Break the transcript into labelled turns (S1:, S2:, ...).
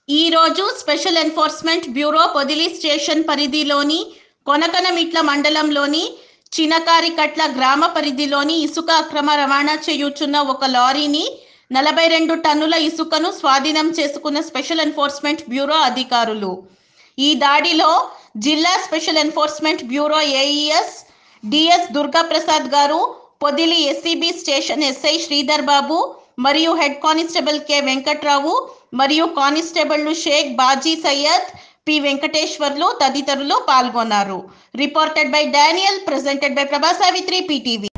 S1: ఈ రోజు special enforcement bureau Podili station పరిధిలోని కొనకనమిట్ల మండలంలోని చినకారికట్ల గ్రామ పరిధిలోని ఇసుక అక్రమ రవాణా చేయుచున్న ఒక లారీని నలభై రెండు టన్నుల ఇసుకను స్వాధీనం చేసుకున్న స్పెషల్ ఎన్ఫోర్స్మెంట్ బ్యూరో అధికారులు ఈ దాడిలో జిల్లా special enforcement bureau AES DS Durgaprasad garu Podili SCB station SI Sridhar Babu మరియు హెడ్ కానిస్టేబుల్ కె వెంకట్రావు మరియు కానిస్టేబుల్లు షేక్ బాజీ సయ్యద్ పి వెంకటేశ్వర్లు తదితరులు పాల్గొన్నారు reported by Daniel presented by Prabha Savitri PTV